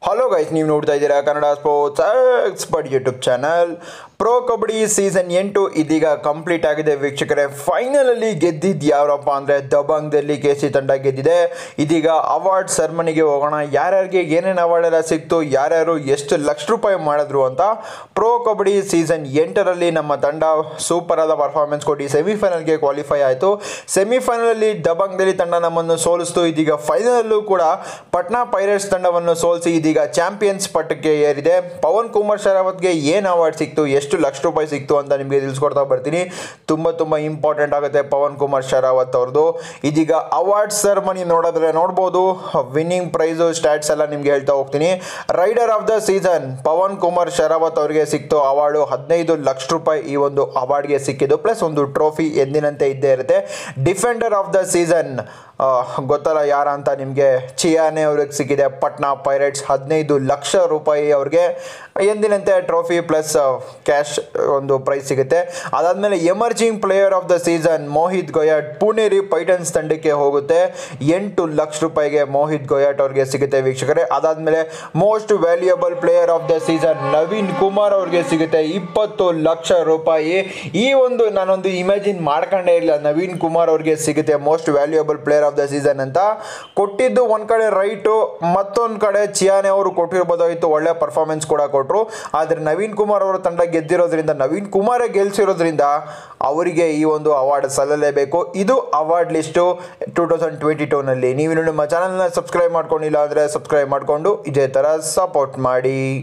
hello guys ನೀವು ನೋಡ್ತಾ ಇದ್ದೀರಾ Kannada sports expert YouTube channel pro kabaddi season ಎಂಟು ಇದೀಗ ಕಂಪ್ಲೀಟ್ ಆಗಿದೆ ವೀಕ್ಷಕರೇ ಫೈನಲಲ್ಲಿ ಗೆದ್ದಿದ್ದು ಯಾರಪ್ಪ ಅಂದರೆ ದಬಾಂಗ್ದಲ್ಲಿ ಕೆ ಸಿ ತಂಡ ಗೆದ್ದಿದೆ ಇದೀಗ ಅವಾರ್ಡ್ ಸೆರ್ಮನಿಗೆ ಹೋಗೋಣ ಯಾರ್ಯಾರಿಗೆ ಏನೇನು ಅವಾರ್ಡ್ ಎಲ್ಲ ಸಿಕ್ತು ಯಾರ್ಯಾರು ಎಷ್ಟು ಲಕ್ಷ ರೂಪಾಯಿ ಮಾಡಿದ್ರು ಅಂತ ಪ್ರೋ ಕಬಡ್ಡಿ ಸೀಸನ್ ಎಂಟರಲ್ಲಿ ನಮ್ಮ ತಂಡ ಸೂಪರ್ ಆದ ಪರ್ಫಾರ್ಮೆನ್ಸ್ ಕೊಟ್ಟು ಸೆಮಿಫೈನಲ್ಗೆ ಕ್ವಾಲಿಫೈ ಆಯಿತು ಸೆಮಿಫೈನಲಲ್ಲಿ ದಬಾಂಗ್ದಲ್ಲಿ ತಂಡ ನಮ್ಮನ್ನು ಸೋಲಿಸ್ತು ಇದೀಗ ಫೈನಲಲ್ಲೂ ಕೂಡ ಪಟ್ನಾ ಪೈರೇಟ್ಸ್ ತಂಡವನ್ನು ಸೋಲಿಸಿ ಇದೀಗ ಚಾಂಪಿಯನ್ಸ್ ಪಟ್ಟಕ್ಕೆ ಏರಿದೆ ಪವನ್ ಕುಮಾರ್ ಶರಾವತ್ಗೆ ಏನು ಅವಾರ್ಡ್ ಸಿಕ್ತು ಎಷ್ಟು ಲಕ್ಷ ರೂಪಾಯಿ ಸಿಕ್ತು ಅಂತ ನಿಮಗೆ ತಿಳಿಸ್ಕೊಡ್ತಾ ಬರ್ತೀನಿ ತುಂಬ ತುಂಬ ಇಂಪಾರ್ಟೆಂಟ್ ಆಗುತ್ತೆ ಪವನ್ ಕುಮಾರ್ ಶರಾವತ್ ಅವ್ರದ್ದು ಇದೀಗ ಅವಾರ್ಡ್ ಸೆರ್ಮನಿ ನೋಡಿದ್ರೆ ನೋಡ್ಬೋದು ವಿನ್ನಿಂಗ್ ಪ್ರೈಸು ಸ್ಟ್ಯಾಟ್ಸ್ ಎಲ್ಲ ನಿಮಗೆ ಹೇಳ್ತಾ ಹೋಗ್ತೀನಿ raider of the season Pavan Kumar Sherawat ಅವರಿಗೆ ಸಿಕ್ತು ಅವಾರ್ಡು ಹದಿನೈದು ಲಕ್ಷ ರೂಪಾಯಿ ಈ ಒಂದು ಅವಾರ್ಡ್ಗೆ ಸಿಕ್ಕಿದ್ದು ಪ್ಲಸ್ ಒಂದು ಟ್ರೋಫಿ ಎಂದಿನಂತೆ ಇದ್ದೇ ಇರುತ್ತೆ ಡಿಫೆಂಡರ್ ಆಫ್ ದ ಸೀಸನ್ ಗೊತ್ತಲ್ಲ ಯಾರ ಅಂತ ನಿಮಗೆ ಚಿಯಾನೆ ಅವ್ರಿಗೆ ಸಿಕ್ಕಿದೆ ಪಟ್ನಾ ಪೈರೇಟ್ಸ್ ಹದಿನೈದು ಲಕ್ಷ ರೂಪಾಯಿ ಅವ್ರಿಗೆ ಎಂದಿನಂತೆ ಟ್ರೋಫಿ ಪ್ಲಸ್ ಕ್ಯಾಶ್ ಒಂದು ಪ್ರೈಸ್ ಸಿಗುತ್ತೆ ಅದಾದಮೇಲೆ emerging player of the season Mohit Goyat Puneri Paltan ತಂಡಕ್ಕೆ ಹೋಗುತ್ತೆ ಎಂಟು ಲಕ್ಷ ರೂಪಾಯಿಗೆ ಮೋಹಿತ್ ಗೊಯಾಟ್ ಅವ್ರಿಗೆ ಸಿಗುತ್ತೆ ವೀಕ್ಷಕರೇ ಅದಾದಮೇಲೆ most valuable player of the season Naveen Kumar ಅವ್ರಿಗೆ ಸಿಗುತ್ತೆ ಇಪ್ಪತ್ತು ಲಕ್ಷ ರೂಪಾಯಿ ಈ ಒಂದು ನಾನೊಂದು ಇಮ್ಯಾಜಿನ್ ಮಾಡ್ಕೊಂಡೇ ಇಲ್ಲ ನವೀನ್ ಕುಮಾರ್ ಅವ್ರಿಗೆ ಸಿಗುತ್ತೆ most valuable player of the season ಅಂತ ಕೊಟ್ಟಿದ್ದು ಒಂದು ಕಡೆ ರೈಟು ಮತ್ತೊಂದು ಕಡೆ ಚಿಯಾನೆ ಅವರು ಕೊಟ್ಟಿರ್ಬೋದಾಗಿತ್ತು ಒಳ್ಳೆ ಪರ್ಫಾರ್ಮೆನ್ಸ್ ಕೂಡ ಕೊಟ್ಟರು ಆದರೆ ನವೀನ್ ಕುಮಾರ್ ಅವರ ತಂಡ ಗೆದ್ದಿರೋದ್ರಿಂದ ನವೀನ್ ಕುಮಾರೇ ಗೆಲ್ಸಿರೋದ್ರಿಂದ ಅವರಿಗೆ ಈ ಒಂದು ಅವಾರ್ಡ್ ಸಲ್ಲಲೇಬೇಕು ಇದು award list two thousand twenty ಟೂನಲ್ಲಿ ನೀವು ನಮ್ಮ ಚಾನಲ್ನ ಸಬ್ಸ್ಕ್ರೈಬ್ ಮಾಡ್ಕೊಂಡಿಲ್ಲ ಅಂದರೆ ಸಬ್ಸ್ಕ್ರೈಬ್ ಮಾಡಿಕೊಂಡು ಇದೇ ಥರ ಸಪೋರ್ಟ್ ಮಾಡಿ